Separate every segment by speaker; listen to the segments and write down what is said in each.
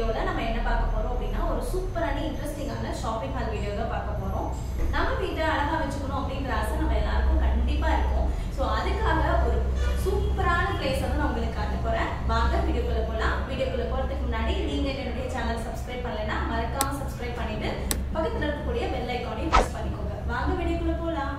Speaker 1: வீடியோவில் நம்ம என்ன பார்க்க போறோம் அப்படின்னா ஒரு சூப்பரான இன்ட்ரெஸ்டிங்கான ஷாப்பிங் ஹால் வீடியோ தான் பார்க்க போறோம் நம்ம வீட்டை அழகா வச்சுக்கணும் அப்படிங்கிற ஆசை நம்ம எல்லாருக்கும் கண்டிப்பா இருக்கும் ஸோ அதுக்காக ஒரு சூப்பரான பிளேஸ் வந்து நான் உங்களுக்கு காட்ட போறேன் வாங்க வீடியோக்குள்ள போகலாம் வீடியோக்குள்ள போறதுக்கு முன்னாடி நீங்க என்னுடைய சேனல் சப்ஸ்கிரைப் பண்ணலைன்னா மறக்காம சப்ஸ்கிரைப் பண்ணிட்டு பக்கத்துல இருக்கக்கூடிய பெல் ஐக்கானையும் ப்ரெஸ் பண்ணிக்கோங்க வாங்க வீடியோக்குள்ள போகலாம்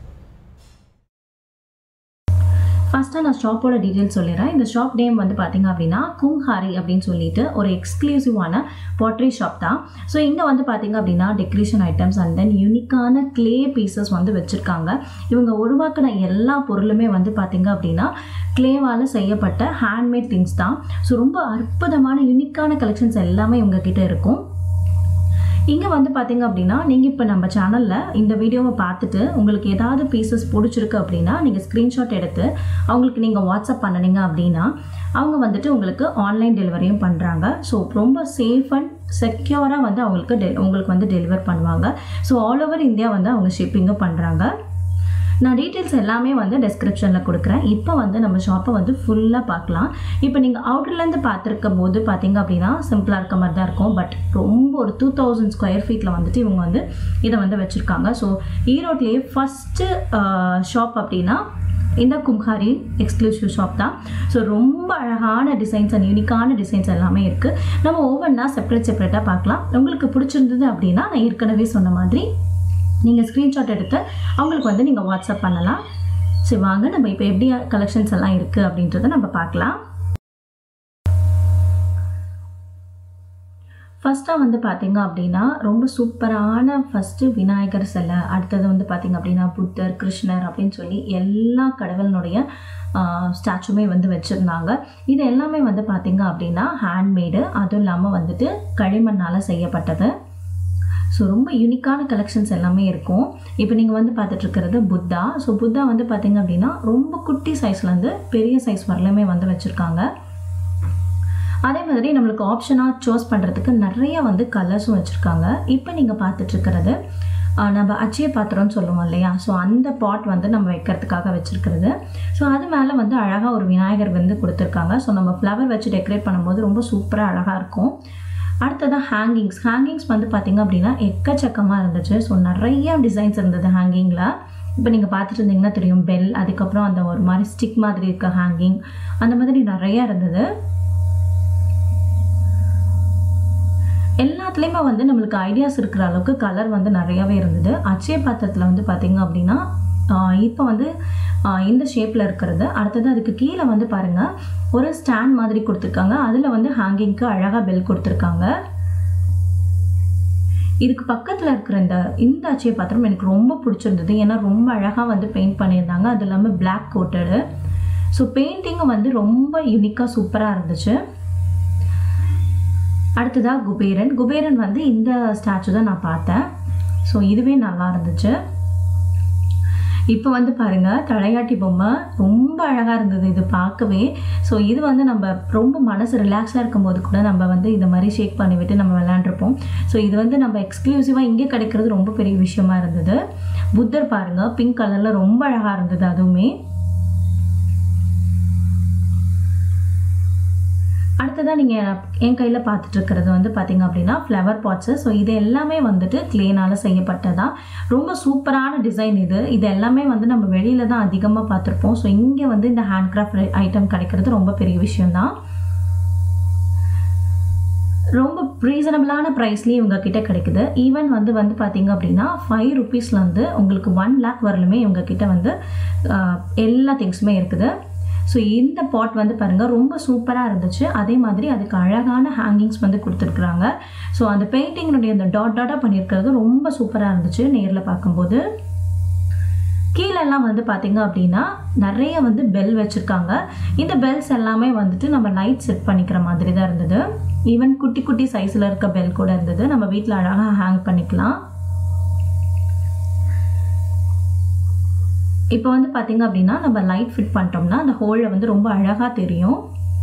Speaker 2: ஃபஸ்ட்டாக நான் ஷாப்போட டீட்டெயில்ஸ் சொல்லிடுறேன் இந்த ஷாப் நேம் வந்து பார்த்தீங்க அப்படின்னா குங்ஹாரி அப்படின்னு சொல்லிட்டு ஒரு எக்ஸ்க்ளூசிவான பாட்ரி ஷாப் தான் ஸோ இங்கே வந்து பார்த்தீங்க அப்படின்னா டெக்கரேஷன் ஐட்டம்ஸ் அண்ட் தென் யூனிக்கான க்ளே பீசஸ் வந்து வச்சுருக்காங்க இவங்க உருவாக்கின எல்லா பொருளுமே வந்து பார்த்தீங்க அப்படின்னா க்ளேவால் செய்யப்பட்ட ஹேண்ட்மேட் திங்ஸ் தான் ஸோ ரொம்ப அற்புதமான யூனிக்கான கலெக்ஷன்ஸ் எல்லாமே இவங்க கிட்ட இருக்கும் இங்கே வந்து பார்த்தீங்க அப்படின்னா நீங்கள் இப்போ நம்ம சேனலில் இந்த வீடியோவை பார்த்துட்டு உங்களுக்கு ஏதாவது பீசஸ் பிடிச்சிருக்கு அப்படின்னா நீங்கள் ஸ்க்ரீன்ஷாட் எடுத்து அவங்களுக்கு நீங்கள் வாட்ஸ்அப் பண்ணினீங்க அப்படின்னா அவங்க வந்துட்டு உங்களுக்கு ஆன்லைன் டெலிவரியும் பண்ணுறாங்க ஸோ ரொம்ப சேஃப் அண்ட் செக்யூராக வந்து அவங்களுக்கு டெ உங்களுக்கு வந்து டெலிவர் பண்ணுவாங்க ஸோ ஆல் ஓவர் இந்தியா வந்து அவங்க ஷிப்பிங்கும் பண்ணுறாங்க நான் டீட்டெயில்ஸ் எல்லாமே வந்து டெஸ்கிரிப்ஷனில் கொடுக்குறேன் இப்போ வந்து நம்ம ஷாப்பை வந்து ஃபுல்லாக பார்க்கலாம் இப்போ நீங்கள் அவுட்டர்லேருந்து பார்த்துருக்கும் போது பார்த்தீங்க அப்படின்னா சிம்பிளாக இருக்க மாதிரி தான் இருக்கும் பட் ரொம்ப ஒரு டூ தௌசண்ட் ஸ்கொயர் ஃபீட்டில் வந்துட்டு இவங்க வந்து இதை வந்து வச்சுருக்காங்க ஸோ ஈரோட்லேயே ஃபஸ்ட்டு ஷாப் அப்படின்னா இந்த கும்ஹாரி எக்ஸ்க்ளூசிவ் ஷாப் தான் ஸோ ரொம்ப அழகான டிசைன்ஸ் அண்ட் யூனிக்கான டிசைன்ஸ் எல்லாமே இருக்குது நம்ம ஒவ்வொன்றா செப்பரேட் செப்பரேட்டாக பார்க்கலாம் உங்களுக்கு பிடிச்சிருந்தது அப்படின்னா நான் ஏற்கனவே சொன்ன மாதிரி நீங்கள் ஸ்க்ரீன்ஷாட் எடுத்து அவங்களுக்கு வந்து நீங்கள் வாட்ஸ்அப் பண்ணலாம் சரி வாங்க நம்ம இப்போ எப்படி கலெக்ஷன்ஸ் எல்லாம் இருக்குது அப்படின்றத நம்ம பார்க்கலாம் ஃபஸ்ட்டாக வந்து பார்த்தீங்க அப்படின்னா ரொம்ப சூப்பரான ஃபஸ்ட்டு விநாயகர் சிலை அடுத்தது வந்து பார்த்தீங்க அப்படின்னா புத்தர் கிருஷ்ணர் அப்படின்னு சொல்லி எல்லா கடவுளினுடைய ஸ்டாச்சுமே வந்து வச்சுருந்தாங்க இது எல்லாமே வந்து பார்த்தீங்க அப்படின்னா ஹேண்ட்மேடு அதுவும் இல்லாமல் வந்துட்டு களிமண்ணால் செய்யப்பட்டது ஸோ ரொம்ப யூனிக்கான கலெக்ஷன்ஸ் எல்லாமே இருக்கும் இப்போ நீங்கள் வந்து பார்த்துட்ருக்கிறது புத்தா ஸோ புத்தா வந்து பார்த்தீங்க அப்படின்னா ரொம்ப குட்டி சைஸ்லேருந்து பெரிய சைஸ் வரலுமே வந்து வச்சுருக்காங்க அதே மாதிரி நம்மளுக்கு ஆப்ஷனாக சூஸ் பண்ணுறதுக்கு நிறைய வந்து கலர்ஸும் வச்சுருக்காங்க இப்போ நீங்கள் பார்த்துட்ருக்கிறது நம்ம அச்சய பாத்திரம்னு சொல்லுவோம் இல்லையா ஸோ அந்த பாட் வந்து நம்ம வைக்கிறதுக்காக வச்சுருக்கிறது ஸோ அது மேலே வந்து அழகாக ஒரு விநாயகர் வந்து கொடுத்துருக்காங்க ஸோ நம்ம ஃப்ளவர் வச்சு டெக்கரேட் பண்ணும்போது ரொம்ப சூப்பராக அழகாக இருக்கும் அடுத்ததாக ஹேங்கிங்ஸ் ஹேங்கிங்ஸ் வந்து பார்த்திங்க அப்படின்னா எக்கச்சக்கமாக இருந்துச்சு ஸோ நிறைய டிசைன்ஸ் இருந்தது ஹேங்கிங்கில் இப்போ நீங்கள் பார்த்துட்டு இருந்தீங்கன்னா தெரியும் பெல் அதுக்கப்புறம் அந்த ஒரு மாதிரி ஸ்டிக் மாதிரி இருக்க ஹேங்கிங் அந்த மாதிரி நிறைய இருந்தது எல்லாத்துலேயுமே வந்து நம்மளுக்கு ஐடியாஸ் இருக்கிற அளவுக்கு கலர் வந்து நிறையாவே இருந்தது அச்சய பாத்திரத்தில் வந்து பார்த்திங்க அப்படின்னா இப்போ வந்து இந்த ஷேப்பில் இருக்கிறது அடுத்தது அதுக்கு கீழே வந்து பாருங்கள் ஒரு ஸ்டாண்ட் மாதிரி கொடுத்துருக்காங்க அதில் வந்து ஹேங்கிங்க்கு அழகாக பெல் கொடுத்துருக்காங்க இதுக்கு பக்கத்தில் இருக்கிற இந்த இந்த அச்சய பாத்திரம் எனக்கு ரொம்ப பிடிச்சிருந்தது ஏன்னா ரொம்ப அழகாக வந்து பெயிண்ட் பண்ணியிருந்தாங்க அது இல்லாமல் பிளாக் கோட்டடு ஸோ பெயிண்டிங்கும் வந்து ரொம்ப யூனிக்காக சூப்பராக இருந்துச்சு அடுத்ததாக குபேரன் குபேரன் வந்து இந்த ஸ்டாச்சு தான் நான் பார்த்தேன் ஸோ இதுவே நல்லா இருந்துச்சு இப்போ வந்து பாருங்கள் தலையாட்டி பொம்மை ரொம்ப அழகாக இருந்தது இது பார்க்கவே ஸோ இது வந்து நம்ம ரொம்ப மனசு ரிலாக்ஸாக இருக்கும்போது கூட நம்ம வந்து இந்த மாதிரி ஷேக் பண்ணி விட்டு நம்ம விளாண்டுருப்போம் ஸோ இது வந்து நம்ம எக்ஸ்க்ளூசிவாக இங்கே கிடைக்கிறது ரொம்ப பெரிய விஷயமா இருந்தது புத்தர் பாருங்கள் பிங்க் கலரில் ரொம்ப அழகாக இருந்தது அதுவுமே அடுத்ததாக நீங்கள் என் கையில் பார்த்துட்டு இருக்கிறது வந்து பார்த்தீங்க அப்படின்னா ஃப்ளவர் பாட்ஸு ஸோ இது எல்லாமே வந்துட்டு க்ளேனால் செய்யப்பட்டதா ரொம்ப சூப்பரான டிசைன் இது இது எல்லாமே வந்து நம்ம வெளியில் தான் அதிகமாக பார்த்துருப்போம் ஸோ இங்கே வந்து இந்த ஹேண்ட் கிராஃப்ட் ஐட்டம் கிடைக்கிறது ரொம்ப பெரிய விஷயம்தான் ரொம்ப ரீசனபிளான ப்ரைஸ்லேயும் இவங்க கிட்ட கிடைக்குது ஈவன் வந்து வந்து பார்த்தீங்க அப்படின்னா ஃபைவ் ருபீஸ்லேருந்து உங்களுக்கு ஒன் லேக் வரலுமே இவங்க கிட்ட வந்து எல்லா திங்ஸுமே இருக்குது ஸோ இந்த பாட் வந்து பாருங்கள் ரொம்ப சூப்பராக இருந்துச்சு அதே மாதிரி அதுக்கு அழகான ஹேங்கிங்ஸ் வந்து கொடுத்துருக்குறாங்க ஸோ அந்த பெயிண்டிங்கினுடைய அந்த டாட் டாட்டாக பண்ணியிருக்கிறது ரொம்ப சூப்பராக இருந்துச்சு நேரில் பார்க்கும்போது கீழெல்லாம் வந்து பார்த்திங்க அப்படின்னா நிறைய வந்து பெல் வச்சுருக்காங்க இந்த பெல்ஸ் எல்லாமே வந்துட்டு நம்ம லைட் செட் பண்ணிக்கிற மாதிரி தான் இருந்தது ஈவன் குட்டி குட்டி சைஸில் இருக்க பெல் கூட இருந்தது நம்ம வீட்டில் அழகாக ஹேங் பண்ணிக்கலாம் இப்போ வந்து பார்த்திங்க அப்படின்னா நம்ம லைட் ஃபிட் பண்ணிட்டோம்னா அந்த ஹோலில் வந்து ரொம்ப அழகாக தெரியும்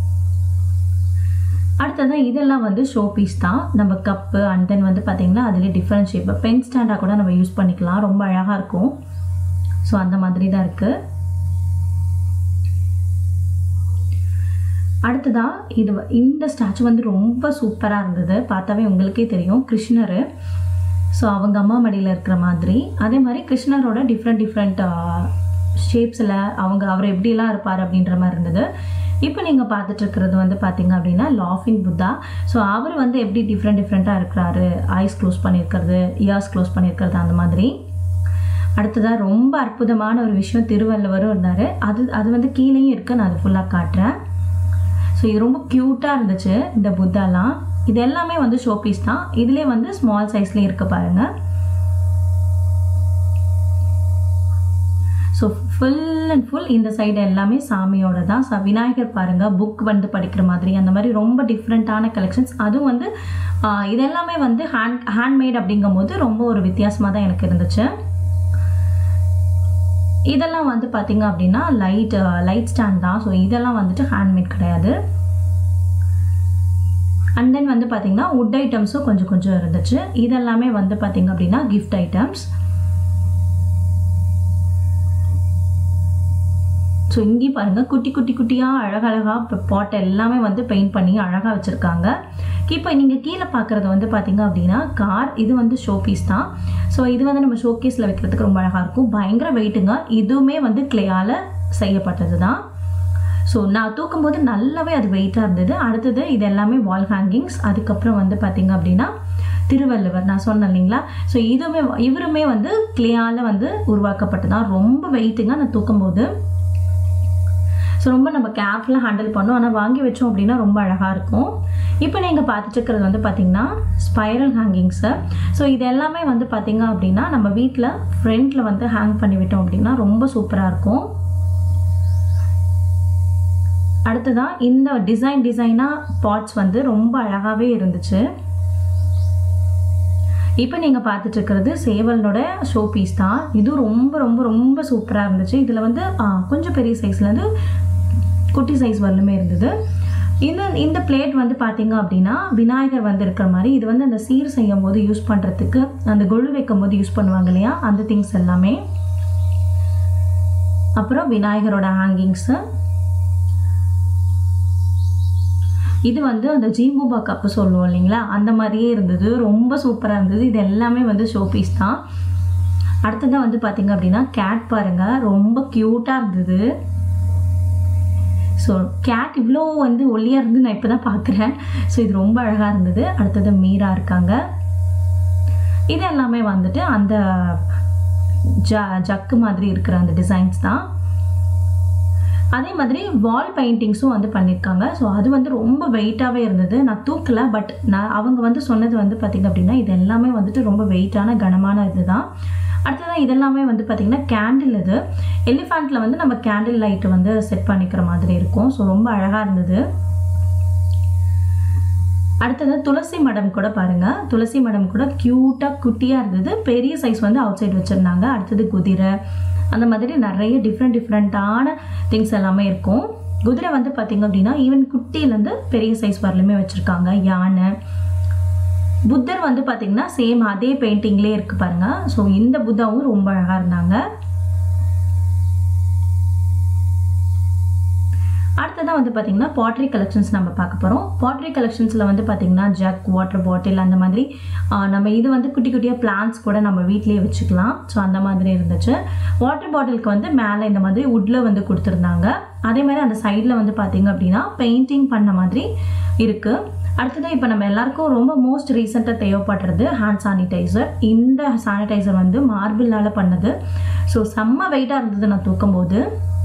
Speaker 2: அடுத்ததான் இதெல்லாம் வந்து ஷோ பீஸ் தான் நம்ம கப்பு அண்ட் தென் வந்து பார்த்திங்கன்னா அதில் டிஃப்ரெண்ட் ஷேப் பென் ஸ்டாண்டாக கூட நம்ம யூஸ் பண்ணிக்கலாம் ரொம்ப அழகாக இருக்கும் ஸோ அந்த மாதிரி தான் இருக்குது அடுத்ததாக இது வ- இந்த ஸ்டாச்சு வந்து ரொம்ப சூப்பராக இருந்தது பார்த்தாவே உங்களுக்கே தெரியும் கிருஷ்ணர் ஸோ அவங்க அம்மா மடியில் இருக்கிற மாதிரி அதே மாதிரி கிருஷ்ணரோட டிஃப்ரெண்ட் டிஃப்ரெண்ட் ஷேப்ஸில் அவங்க அவர் எப்படிலாம் இருப்பார் அப்படின்ற மாதிரி இருந்தது இப்போ நீங்கள் பார்த்துட்டு இருக்கிறது வந்து பார்த்தீங்க அப்படின்னா லாஃபிங் புத்தா ஸோ அவர் வந்து எப்படி டிஃப்ரெண்ட் டிஃப்ரெண்ட்டாக இருக்கிறாரு ஐஸ் க்ளோஸ் பண்ணியிருக்கிறது இயர்ஸ் க்ளோஸ் பண்ணியிருக்கிறது அந்த மாதிரி அடுத்ததாக ரொம்ப அற்புதமான ஒரு விஷயம் திருவள்ளுவரும் இருந்தார் அது அது வந்து கீழேயும் இருக்குது நான் அது ஃபுல்லாக காட்டுறேன் ஸோ இது ரொம்ப க்யூட்டாக இருந்துச்சு இந்த புத்தாலாம் இது எல்லாமே வந்து ஷோ பீஸ் தான் இதுலேயே வந்து ஸ்மால் சைஸ்லேயே இருக்க பாருங்க ஸோ ஃபுல் அண்ட் ஃபுல் இந்த சைடு எல்லாமே சாமியோட தான் ஸோ விநாயகர் பாருங்க புக் வந்து படிக்கிற மாதிரி அந்த மாதிரி ரொம்ப டிஃப்ரெண்ட்டான கலெக்ஷன்ஸ் அதுவும் வந்து ஆஹ், இது எல்லாமே வந்து ஹேண்ட் ஹேண்ட்மேட் அப்படிங்கும்போது ரொம்ப ஒரு வித்தியாசமாக தான் எனக்கு இருந்துச்சு இதெல்லாம் வந்து பார்த்தீங்க அப்படின்னா லைட் லைட் ஸ்டாண்ட் தான் ஸோ இதெல்லாம் வந்துட்டு ஹேண்ட்மேட் கிடையாது அண்ட் தென் வந்து பார்த்தீங்கன்னா வுட் ஐட்டம்ஸும் கொஞ்சம் கொஞ்சம் இருந்துச்சு இதெல்லாமே வந்து பார்த்தீங்க அப்படின்னா கிஃப்ட் ஐட்டம்ஸ் ஸோ இங்கேயும் பாருங்கள் குட்டி குட்டி குட்டியாக அழகழகாக பாட் எல்லாமே வந்து பெயிண்ட் பண்ணி அழகாக வச்சுருக்காங்க இப்போ நீங்கள் கீழே பார்க்குறது வந்து பார்த்தீங்க அப்படின்னா கார் இது வந்து ஷோ பீஸ் தான் ஸோ இது வந்து நம்ம ஷோகேஸில் வைக்கிறதுக்கு ரொம்ப அழகாக இருக்கும் பயங்கர வெயிட்டுங்க இதுவுமே வந்து கிளேயால் செய்யப்பட்டது தான் ஸோ நான் தூக்கும்போது நல்லாவே அது வெயிட்டாக இருந்தது அடுத்தது இது எல்லாமே வால் ஹேங்கிங்ஸ் அதுக்கப்புறம் வந்து பார்த்தீங்க அப்படின்னா திருவள்ளுவர் நான் சொன்னேன் இல்லைங்களா ஸோ இதுவுமே இவருமே வந்து கிளேயால் வந்து உருவாக்கப்பட்டதான் ரொம்ப வெயிட்டுங்க நான் தூக்கும்போது ஸோ ரொம்ப நம்ம கேர்ஃபுல்லாக ஹேண்டில் பண்ணோம் ஆனால் வாங்கி வச்சோம் அப்படின்னா ரொம்ப அழகாக இருக்கும் இப்போ நீங்கள் பார்த்துட்டு இருக்கிறது வந்து பார்த்தீங்கன்னா ஸ்பைரல் ஹேங்கிங்ஸு ஸோ இது எல்லாமே வந்து பார்த்தீங்க அப்படின்னா நம்ம வீட்டில் ஃப்ரண்ட்டில் வந்து ஹேங் பண்ணி விட்டோம் அப்படின்னா ரொம்ப சூப்பராக இருக்கும் அடுத்ததான் இந்த டிசைன் டிசைனாக பாட்ஸ் வந்து ரொம்ப அழகாகவே இருந்துச்சு இப்போ நீங்கள் பார்த்துட்டு இருக்கிறது சேவலனோட ஷோ பீஸ் தான் இது ரொம்ப ரொம்ப ரொம்ப சூப்பராக இருந்துச்சு இதில் வந்து ஆ, கொஞ்சம் பெரிய சைஸ்லேருந்து குட்டி சைஸ் வரலுமே இருந்தது இந்த இந்த பிளேட் வந்து பார்த்தீங்க அப்படின்னா விநாயகர் வந்து இருக்கிற மாதிரி இது வந்து அந்த சீர் செய்யும் போது யூஸ் பண்ணுறதுக்கு அந்த கொழு வைக்கும் போது யூஸ் பண்ணுவாங்க இல்லையா அந்த திங்ஸ் எல்லாமே அப்புறம் விநாயகரோட ஹேங்கிங்ஸு இது வந்து அந்த ஜீம்பூபா கப்பு சொல்லுவோம் இல்லைங்களா அந்த மாதிரியே இருந்தது ரொம்ப சூப்பராக இருந்தது இது எல்லாமே வந்து ஷோ பீஸ் தான் அடுத்ததாக வந்து பார்த்தீங்க அப்படின்னா கேட் பாருங்க ரொம்ப க்யூட்டாக இருந்தது ஸோ கேட் இவ்வளோ வந்து ஒல்லியாக இருந்து நான் இப்போ தான் பார்க்குறேன் ஸோ இது ரொம்ப அழகாக இருந்தது அடுத்தது மீரா இருக்காங்க இது எல்லாமே வந்துட்டு அந்த ஜ ஜக்கு மாதிரி இருக்கிற அந்த டிசைன்ஸ் தான் அதே மாதிரி வால் பெயிண்டிங்ஸும் வந்து பண்ணியிருக்காங்க ஸோ அது வந்து ரொம்ப வெயிட்டாகவே இருந்தது நான் தூக்கல பட் நான் அவங்க வந்து சொன்னது வந்து பார்த்திங்க அப்படின்னா இது எல்லாமே வந்துட்டு ரொம்ப வெயிட்டான கனமான இதுதான் அடுத்ததான் இதெல்லாமே வந்து பார்த்திங்கன்னா கேண்டில் இது எலிஃபேண்ட்டில் வந்து நம்ம கேண்டில் லைட்டு வந்து செட் பண்ணிக்கிற மாதிரி இருக்கும் ஸோ ரொம்ப அழகாக இருந்தது அடுத்தது துளசி மடம் கூட பாருங்க துளசி மடம் கூட க்யூட்டாக குட்டியாக இருந்தது பெரிய சைஸ் வந்து அவுட் சைடு வச்சுருந்தாங்க அடுத்தது குதிரை அந்த மாதிரி நிறைய டிஃப்ரெண்ட் டிஃப்ரெண்ட்டான திங்ஸ் எல்லாமே இருக்கும் குதிரை வந்து பார்த்திங்க அப்படின்னா ஈவன் குட்டியிலேருந்து பெரிய சைஸ் வரலுமே வச்சுருக்காங்க யானை புத்தர் வந்து பார்த்திங்கன்னா சேம் அதே பெயிண்டிங்லேயே இருக்கு பாருங்க ஸோ இந்த புத்தாவும் ரொம்ப அழகாக இருந்தாங்க அடுத்ததான் வந்து பார்த்திங்கன்னா பாட்ரி கலெக்ஷன்ஸ் நம்ம பார்க்க போகிறோம் பாட்ரி கலெக்ஷன்ஸில் வந்து பார்த்திங்கன்னா ஜக் வாட்டர் பாட்டில் அந்த மாதிரி ஆ, நம்ம இது வந்து குட்டி குட்டியாக பிளான்ஸ் கூட நம்ம வீட்லேயே வச்சுக்கலாம் ஸோ அந்த மாதிரி இருந்துச்சு வாட்டர் பாட்டிலுக்கு வந்து மேலே இந்த மாதிரி வுட்டில் வந்து கொடுத்துருந்தாங்க அதே மாதிரி அந்த சைடில் வந்து பார்த்திங்க அப்படின்னா பெயிண்டிங் பண்ண மாதிரி இருக்குது அடுத்தது இப்போ நம்ம எல்லாருக்கும் ரொம்ப மோஸ்ட் ரீசெண்டாக தேவைப்படுறது ஹேண்ட் சானிடைசர் இந்த சானிடைசர் வந்து மார்பிளால் பண்ணது ஸோ செம்ம வெயிட்டாக இருந்தது நான் தூக்கும்போது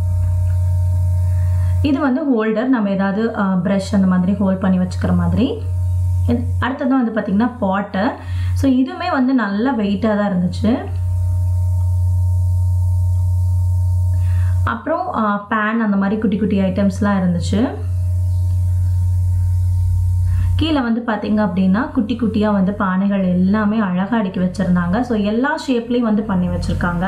Speaker 2: இது வந்து ஹோல்டர் நம்ம ஏதாவது ப்ரஷ் அந்த மாதிரி ஹோல்ட் பண்ணி வச்சுக்கிற மாதிரி இது- அடுத்தது வந்து பார்த்திங்கன்னா பாட்டு ஸோ இதுவுமே வந்து நல்லா வெயிட்டாக தான் இருந்துச்சு அப்புறம் பேன் அந்த மாதிரி குட்டி குட்டி ஐட்டம்ஸ்லாம் இருந்துச்சு கீழே வந்து பார்த்தீங்க அப்படின்னா குட்டி குட்டியாக வந்து பானைகள் எல்லாமே அழகாக அடுக்கி வச்சுருந்தாங்க ஸோ எல்லா ஷேப்லேயும் வந்து பண்ணி வச்சுருக்காங்க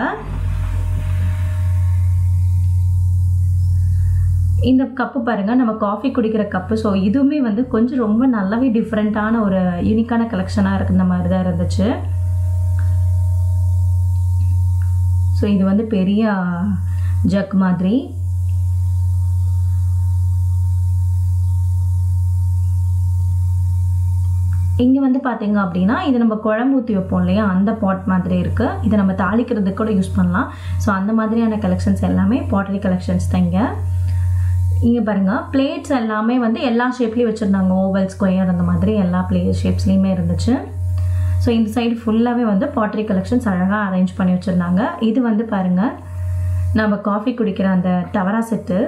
Speaker 2: இந்த கப்பு பாருங்க நம்ம காஃபி குடிக்கிற கப்பு ஸோ இதுவுமே வந்து கொஞ்சம் ரொம்ப நல்லாவே டிஃப்ரெண்ட்டான ஒரு யூனிக்கான கலெக்ஷனாக இருக்கிற மாதிரி தான் இருந்துச்சு ஸோ இது வந்து பெரிய ஜக் மாதிரி இங்கே வந்து பார்த்தீங்க அப்படின்னா இது நம்ம குழம்பு ஊற்றி வைப்போம் இல்லையா அந்த பாட் மாதிரி இருக்குது இதை நம்ம தாளிக்கிறதுக்கு கூட யூஸ் பண்ணலாம் ஸோ அந்த மாதிரியான கலெக்ஷன்ஸ் எல்லாமே பாட்டரி கலெக்ஷன்ஸ் தான் இங்கே இங்கே பாருங்கள் பிளேட்ஸ் எல்லாமே வந்து எல்லா ஷேப்லேயும் வச்சுருந்தாங்க ஓவல் ஸ்கொயர் அந்த மாதிரி எல்லா பிளே ஷேப்ஸ்லேயுமே இருந்துச்சு ஸோ இந்த சைடு ஃபுல்லாகவே வந்து பாட்டரி கலெக்ஷன்ஸ் அழகாக அரேஞ்ச் பண்ணி வச்சுருந்தாங்க இது வந்து பாருங்கள் நம்ம காஃபி குடிக்கிற அந்த டவரா செட்டு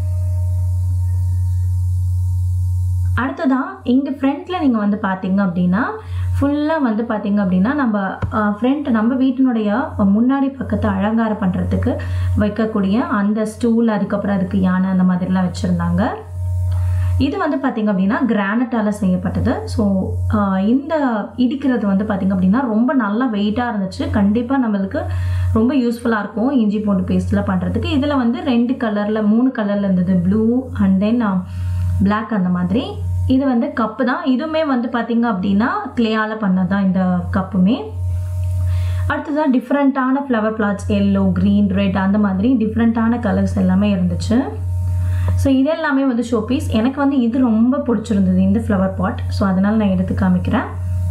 Speaker 2: அடுத்ததான் இங்கே ஃப்ரண்ட்டில் நீங்கள் வந்து பார்த்தீங்க அப்படின்னா ஃபுல்லாக வந்து பார்த்தீங்க அப்படின்னா நம்ம ஃப்ரண்ட் நம்ம வீட்டினுடைய முன்னாடி பக்கத்தை அலங்காரம் பண்ணுறதுக்கு வைக்கக்கூடிய அந்த ஸ்டூல் அதுக்கப்புறம் அதுக்கு யானை அந்த மாதிரிலாம் வச்சுருந்தாங்க இது வந்து பார்த்திங்க அப்படின்னா கிரானைட்டால் செய்யப்பட்டது ஸோ இந்த இடிக்கிறது வந்து பார்த்திங்க அப்படின்னா ரொம்ப நல்லா வெயிட்டாக இருந்துச்சு கண்டிப்பாக நம்மளுக்கு ரொம்ப யூஸ்ஃபுல்லாக இருக்கும் இஞ்சி பூண்டு பேஸ்ட்டில் பண்ணுறதுக்கு இதில் வந்து ரெண்டு கலரில் மூணு கலரில் இருந்தது ப்ளூ அண்ட் தென் பிளாக் அந்த மாதிரி இது வந்து கப்பு தான் இதுவுமே வந்து பார்த்திங்க அப்படின்னா கிளேயால் பண்ணது தான் இந்த கப்புமே அடுத்ததான் டிஃப்ரெண்ட்டான flower plates yellow green red அந்த மாதிரி டிஃப்ரெண்ட்டான கலர்ஸ் எல்லாமே இருந்துச்சு ஸோ இது எல்லாமே வந்து ஷோ பீஸ் எனக்கு வந்து இது ரொம்ப பிடிச்சிருந்தது இந்த ஃப்ளவர் பாட் ஸோ அதனால் நான் எடுத்து காமிக்கிறேன்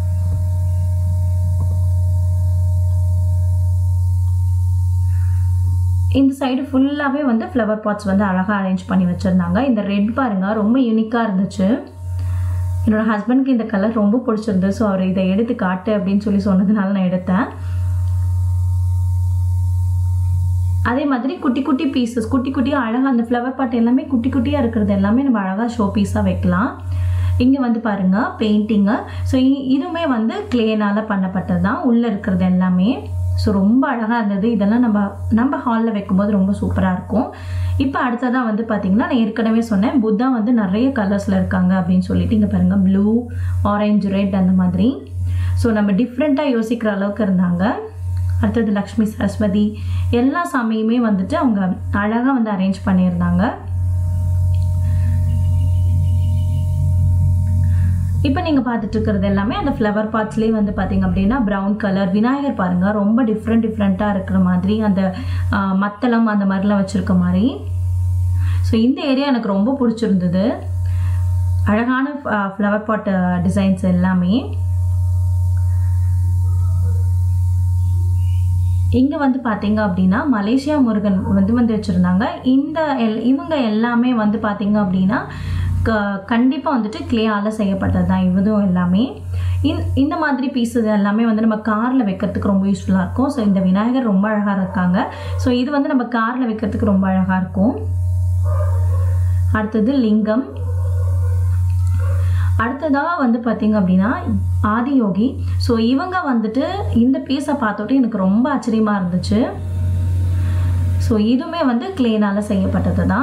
Speaker 2: இந்த சைடு ஃபுல்லாகவே வந்து ஃப்ளவர் பாட்ஸ் வந்து அழகாக அரேஞ்ச் பண்ணி வச்சுருந்தாங்க இந்த ரெட் பாருங்கள் ரொம்ப யூனிக்காக இருந்துச்சு என்னோடய ஹஸ்பண்ட்க்கு இந்த கலர் ரொம்ப பிடிச்சிருந்தது ஸோ அவர் இதை எடுத்து காட்டு அப்படின்னு சொல்லி சொன்னதுனால நான் எடுத்தேன் அதே மாதிரி குட்டி குட்டி பீசஸ் குட்டி குட்டியாக அழகாக அந்த ஃப்ளவர் பாட் எல்லாமே குட்டி குட்டியாக இருக்கிறது எல்லாமே நம்ம அழகாக ஷோ பீஸாக வைக்கலாம் இங்கே வந்து பாருங்கள் பெயிண்டிங்கு ஸோ இதுவுமே வந்து கிளேனால் பண்ணப்பட்டது தான் உள்ளே இருக்கிறது எல்லாமே ஸோ ரொம்ப அழகாக இருந்தது இதெல்லாம் நம்ம நம்ம ஹாலில் வைக்கும்போது ரொம்ப சூப்பராக இருக்கும் இப்போ அடுத்ததாக வந்து பார்த்திங்கன்னா நான் ஏற்கனவே சொன்னேன் புத்தா வந்து நிறைய கலர்ஸில் இருக்காங்க அப்படின்னு சொல்லிட்டு இங்கே பாருங்கள் ப்ளூ ஆரஞ்சு ரெட் அந்த மாதிரி ஸோ நம்ம டிஃப்ரெண்ட்டாக யோசிக்கிற அளவுக்கு இருந்தாங்க அடுத்தது லக்ஷ்மி சரஸ்வதி எல்லா சாமியுமே வந்துட்டு அவங்க அழகாக வந்து அரேஞ்ச் பண்ணியிருந்தாங்க இப்போ நீங்கள் பார்த்துட்டு இருக்கிறது எல்லாமே அந்த ஃப்ளவர் பாட்ஸ்லேயே வந்து பார்த்தீங்க அப்படின்னா ப்ரௌன் கலர் விநாயகர் பாருங்கள் ரொம்ப டிஃப்ரெண்ட் டிஃப்ரெண்ட்டாக இருக்கிற மாதிரி அந்த மத்தளம் அந்த மாதிரிலாம் வச்சுருக்க மாதிரி ஸோ இந்த ஏரியா எனக்கு ரொம்ப பிடிச்சிருந்தது அழகான ஃப்ளவர் பாட் டிசைன்ஸ் எல்லாமே இங்கே வந்து பார்த்தீங்க அப்படின்னா மலேசியா முருகன் வந்து வந்து வச்சுருந்தாங்க இந்த எல் இவங்க எல்லாமே வந்து பார்த்தீங்க அப்படின்னா க கண்டிப்பாக வந்துட்டு கிளேயால் செய்யப்பட்டது தான் இதுவும் எல்லாமே இந் இந்த மாதிரி பீஸஸ் எல்லாமே வந்து நம்ம காரில் வைக்கிறதுக்கு ரொம்ப யூஸ்ஃபுல்லாக இருக்கும் ஸோ இந்த விநாயகர் ரொம்ப அழகாக இருக்காங்க ஸோ இது வந்து நம்ம காரில் வைக்கிறதுக்கு ரொம்ப அழகாக இருக்கும் அடுத்தது லிங்கம் அடுத்ததாக வந்து பார்த்திங்க அப்படின்னா ஆதியோகி ஸோ இவங்க வந்துட்டு இந்த பீஸை பார்த்தோட்டு எனக்கு ரொம்ப ஆச்சரியமாக இருந்துச்சு ஸோ இதுவுமே வந்து கிளேனால் செய்யப்பட்டது தான்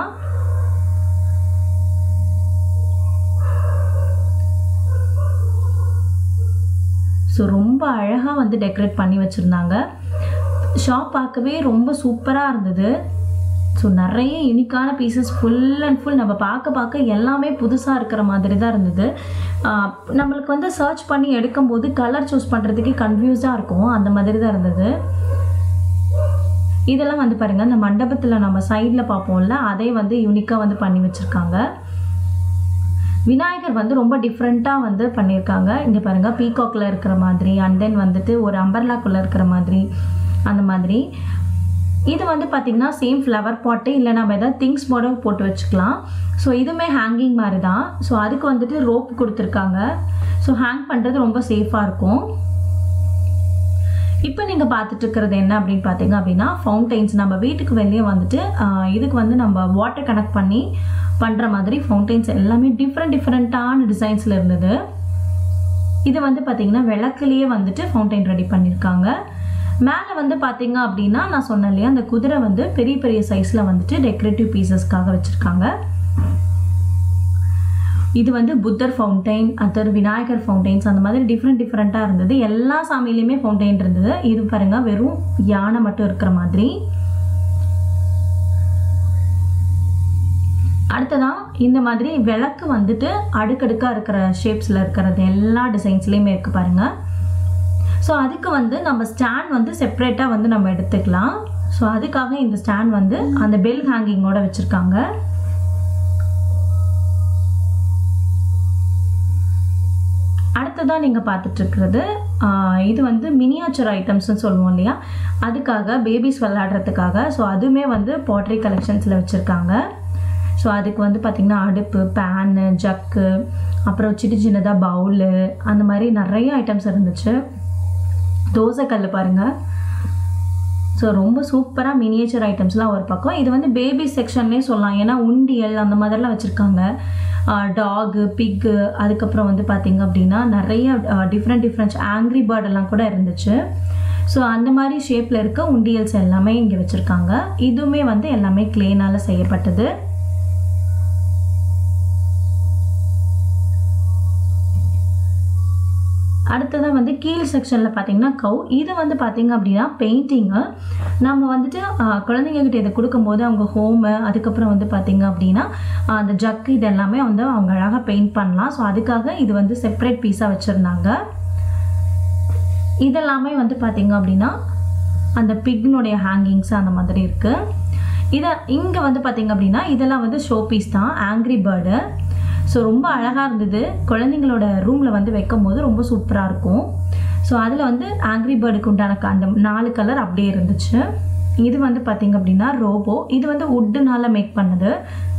Speaker 2: ஸோ ரொம்ப அழகாக வந்து டெக்கரேட் பண்ணி வச்சுருந்தாங்க ஷாப் பார்க்கவே ரொம்ப சூப்பராக இருந்தது ஸோ நிறைய யூனிக்கான பீசஸ் ஃபுல் அண்ட் ஃபுல் நம்ம பார்க்க பார்க்க எல்லாமே புதுசாக இருக்கிற மாதிரி தான் இருந்தது நம்மளுக்கு வந்து சர்ச் பண்ணி எடுக்கும்போது கலர் சூஸ் பண்ணுறதுக்கே கன்ஃபியூஸாக இருக்கும் அந்த மாதிரி தான் இருந்தது இதெல்லாம் வந்து பாருங்கள் இந்த மண்டபத்தில் நம்ம சைடில் பார்ப்போம்ல அதே வந்து யூனிக்காக வந்து பண்ணி வச்சுருக்காங்க விநாயகர் வந்து ரொம்ப டிஃப்ரெண்ட்டாக வந்து பண்ணியிருக்காங்க இங்கே பாருங்கள் பீகாக்கில் இருக்கிற மாதிரி அண்ட் தென் வந்துட்டு ஒரு அம்பர்லாக்குள்ளே இருக்கிற மாதிரி அந்த மாதிரி இது வந்து பார்த்திங்கன்னா சேம் ஃப்ளவர் பாட்டு இல்லை நம்ம எதாவது திங்ஸ் போட போட்டு வச்சுக்கலாம் ஸோ இதுவுமே ஹேங்கிங் மாதிரி தான் ஸோ அதுக்கு வந்துட்டு ரோப் கொடுத்துருக்காங்க ஸோ ஹேங் பண்ணுறது ரொம்ப சேஃபாக இருக்கும் இப்போ நீங்கள் பார்த்துட்டு இருக்கிறது என்ன அப்படின்னு பார்த்தீங்க அப்படின்னா ஃபவுண்டைன்ஸ் நம்ம வீட்டுக்கு வெளியே வந்துட்டு இதுக்கு வந்து நம்ம வாட்டர் கனெக்ட் பண்ணி பண்ணுற மாதிரி ஃபவுண்டைன்ஸ் எல்லாமே டிஃப்ரெண்ட் டிஃப்ரெண்ட்டான டிசைன்ஸில் இருந்தது இது வந்து பார்த்திங்கன்னா விளக்குலேயே வந்துட்டு ஃபவுண்டைன் ரெடி பண்ணியிருக்காங்க மேலே வந்து பார்த்தீங்க அப்படின்னா நான் சொன்னேன் இல்லையா அந்த குதிரை வந்து பெரிய பெரிய சைஸில் வந்துட்டு டெக்கரேட்டிவ் பீசஸ்க்காக வச்சுருக்காங்க இது வந்து புத்தர் ஃபவுண்டைன் அடுத்தது விநாயகர் ஃபவுண்டைன்ஸ் அந்த மாதிரி டிஃப்ரெண்ட் டிஃப்ரெண்ட்டாக இருந்தது எல்லா சாமியிலையுமே ஃபவுண்டைன் இருந்தது இது பாருங்கள் வெறும் யானை மட்டும் இருக்கிற மாதிரி அடுத்ததான் இந்த மாதிரி விளக்கு வந்துட்டு அடுக்கடுக்காக இருக்கிற ஷேப்ஸில் இருக்கிறது எல்லா டிசைன்ஸ்லேயுமே இருக்குது பாருங்கள் ஸோ அதுக்கு வந்து நம்ம ஸ்டாண்ட் வந்து செப்ரேட்டாக வந்து நம்ம எடுத்துக்கலாம் ஸோ அதுக்காக இந்த ஸ்டாண்ட் வந்து அந்த பெல் ஹேங்கிங்கோட வச்சுருக்காங்க அடுத்ததாக நீங்கள் பார்த்துட்ருக்கிறது இது வந்து மினியாச்சர் ஐட்டம்ஸ்னு சொல்லுவோம் இல்லையா அதுக்காக பேபிஸ் விளையாடுறதுக்காக ஸோ அதுவுமே வந்து பாட்ரி கலெக்ஷன்ஸில் வச்சுருக்காங்க ஸோ அதுக்கு வந்து பார்த்திங்கன்னா அடுப்பு பேனு ஜக்கு அப்புறம் சின்ன சின்னதாக பவுலு அந்த மாதிரி நிறைய ஐட்டம்ஸ் இருந்துச்சு தோசைக்கல் பாருங்கள் ஸோ ரொம்ப சூப்பராக மினியேச்சர் ஐட்டம்ஸ்லாம் ஒரு பக்கம் இது வந்து பேபி செக்ஷன்லேயே சொல்லலாம் ஏன்னா உண்டியல் அந்த மாதிரிலாம் வச்சுருக்காங்க டாகு பிக்கு அதுக்கப்புறம் வந்து பார்த்திங்க அப்படின்னா நிறைய டிஃப்ரெண்ட் டிஃப்ரெண்ட் ஆங்க்ரி பேர்ட் எல்லாம் கூட இருந்துச்சு ஸோ அந்த மாதிரி ஷேப்பில் இருக்க உண்டியல்ஸ் எல்லாமே இங்கே வச்சுருக்காங்க இதுவுமே வந்து எல்லாமே கிளேனால் செய்யப்பட்டது அடுத்ததாக வந்து கீழ் செக்ஷனில் பார்த்தீங்கன்னா கவு இது வந்து பார்த்தீங்க அப்படின்னா பெயிண்டிங்கு நம்ம வந்துட்டு ஆஹ், குழந்தைங்ககிட்ட இதை கொடுக்கும்போது அவங்க ஹோமு அதுக்கப்புறம் வந்து பார்த்தீங்க அப்படின்னா ஆஹ், அந்த ஜக்கு இது எல்லாமே வந்து அவங்க அழகாக பெயிண்ட் பண்ணலாம் ஸோ அதுக்காக இது வந்து செப்பரேட் பீஸாக வச்சுருந்தாங்க இதெல்லாமே வந்து பார்த்தீங்க அப்படின்னா அந்த பிக்னுடைய ஹேங்கிங்ஸ் அந்த மாதிரி இருக்குது இதை இங்கே வந்து பார்த்தீங்க அப்படின்னா இதெல்லாம் வந்து ஷோ பீஸ் தான் ஆங்க்ரி பேர்டு ஸோ ரொம்ப அழகாக இருந்தது குழந்தைங்களோட ரூமில் வந்து வைக்கும் போது ரொம்ப சூப்பராக இருக்கும் ஸோ அதில் வந்து ஆங்க்ரி பேர்டுக்கு உண்டான க- அந்த நாலு கலர் அப்படியே இருந்துச்சு இது வந்து பார்த்தீங்க அப்படின்னா ரோபோ இது வந்து உட்டுனால மேக் பண்ணது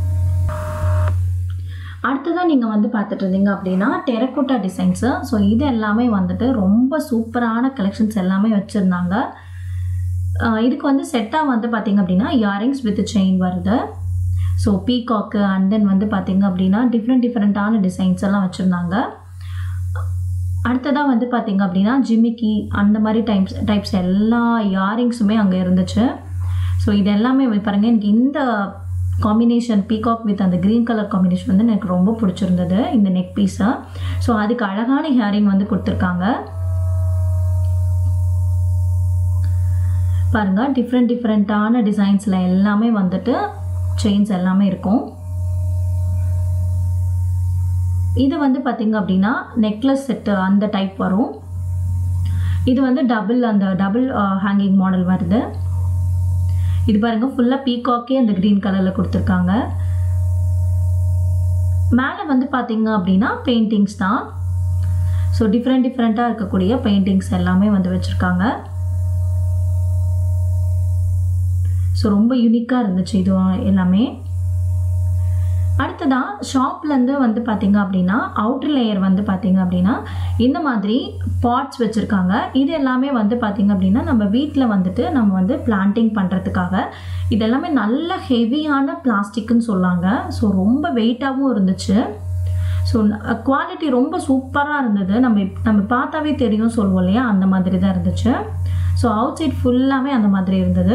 Speaker 2: அடுத்ததாக நீங்கள் வந்து பார்த்துட்டு இருந்தீங்க அப்படின்னா டெரக்கோட்டா டிசைன்ஸு ஸோ இது எல்லாமே வந்துட்டு ரொம்ப சூப்பரான கலெக்ஷன்ஸ் எல்லாமே வச்சுருந்தாங்க இதுக்கு வந்து செட்டாக வந்து பார்த்தீங்க அப்படின்னா இயரிங்ஸ் வித் செயின் வருது ஸோ பீகாக்கு அண்ட் தென் வந்து பார்த்தீங்க அப்படின்னா டிஃப்ரெண்ட் டிஃப்ரெண்ட்டான டிசைன்ஸ் எல்லாம் வச்சுருந்தாங்க அடுத்ததாக வந்து பார்த்தீங்க அப்படின்னா ஜிமிக்கி அந்த மாதிரி டைப்ஸ் டைப்ஸ் எல்லா இயரிங்ஸுமே அங்கே இருந்துச்சு ஸோ இது எல்லாமே வந்து பாருங்க எனக்கு இந்த காம்பினேஷன் பீகாக் வித் அந்த க்ரீன் கலர் காம்பினேஷன் வந்து எனக்கு ரொம்ப பிடிச்சிருந்தது இந்த நெக் பீஸை ஸோ அதுக்கு அழகான ஹேரிங் வந்து கொடுத்துருக்காங்க பாருங்க டிஃப்ரெண்ட் டிஃப்ரெண்ட்டான டிசைன்ஸில் எல்லாமே வந்துட்டு செயின்ஸ் எல்லாமே இருக்கும் இது வந்து பார்த்தீங்க அப்படின்னா நெக்லஸ் செட்டு அந்த டைப் வரும் இது வந்து டபுள் அந்த டபுள் ஹேங்கிங் மாடல் வருது இது பாருங்க ஃபுல்லாக பீகாக்கே அந்த க்ரீன் கலரில் கொடுத்துருக்காங்க மேலே வந்து பார்த்தீங்க அப்படின்னா பெயிண்டிங்ஸ் தான் ஸோ டிஃப்ரெண்ட் டிஃப்ரெண்ட்டாக இருக்கக்கூடிய பெயிண்டிங்ஸ் எல்லாமே வந்து வச்சுருக்காங்க ஸோ ரொம்ப யூனிக்காக இருந்துச்சு இது எல்லாமே அடுத்ததாக ஷாப்லேருந்து வந்து பார்த்தீங்க அப்படின்னா அவுட்டர் லேயர் வந்து பார்த்தீங்க அப்படின்னா இந்த மாதிரி பாட்ஸ் வச்சுருக்காங்க இது எல்லாமே வந்து பார்த்தீங்க அப்படின்னா நம்ம வீட்டில் வந்துட்டு நம்ம வந்து பிளான்டிங் பண்ணுறதுக்காக இது எல்லாமே நல்ல ஹெவியான பிளாஸ்டிக்னு சொல்லாங்க ஸோ ரொம்ப வெயிட்டாகவும் இருந்துச்சு ஸோ குவாலிட்டி ரொம்ப சூப்பராக இருந்தது நம்ம இப்- நம்ம பார்த்தாவே தெரியும் சொல்லுவோம் இல்லையா அந்த மாதிரி தான் இருந்துச்சு ஸோ அவுட் சைட் ஃபுல்லாமே அந்த மாதிரி இருந்தது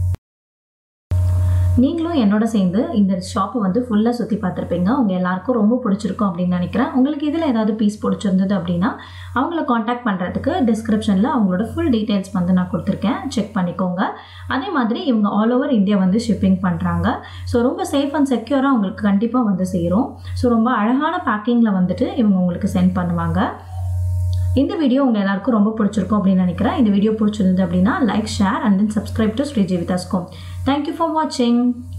Speaker 2: நீங்களும் என்னோட சேர்ந்து இந்த ஷாப்பை வந்து ஃபுல்லாக சுற்றி பார்த்துருப்பீங்க உங்கள் எல்லாருக்கும் ரொம்ப பிடிச்சிருக்கும் அப்படின்னு நினைக்கிறேன் உங்களுக்கு இதில் ஏதாவது பீஸ் பிடிச்சிருந்தது அப்படின்னா அவங்கள காண்டாக்ட் பண்ணுறதுக்கு டிஸ்கிரிப்ஷனில் அவங்களோட ஃபுல் டீட்டெயில்ஸ் வந்து நான் கொடுத்துருக்கேன் செக் பண்ணிக்கோங்க அதே மாதிரி இவங்க ஆல் ஓவர் இந்தியா வந்து ஷிப்பிங் பண்ணுறாங்க ஸோ ரொம்ப சேஃப் அண்ட் செக்யூராக உங்களுக்கு கண்டிப்பாக வந்து சேரும் ஸோ ரொம்ப அழகான பேக்கிங்கில் வந்துட்டு இவங்க உங்களுக்கு சென்ட் பண்ணுவாங்க இந்த வீடியோ உங்கள் எல்லாருக்கும் ரொம்ப பிடிச்சிருக்கும் அப்படின்னு நினைக்கிறேன் இந்த வீடியோ பிடிச்சிருந்தது அப்படின்னா like share and then subscribe to Sri ஜீவிதாஸ்கோம் தேங்க்யூ ஃபார் வாட்சிங்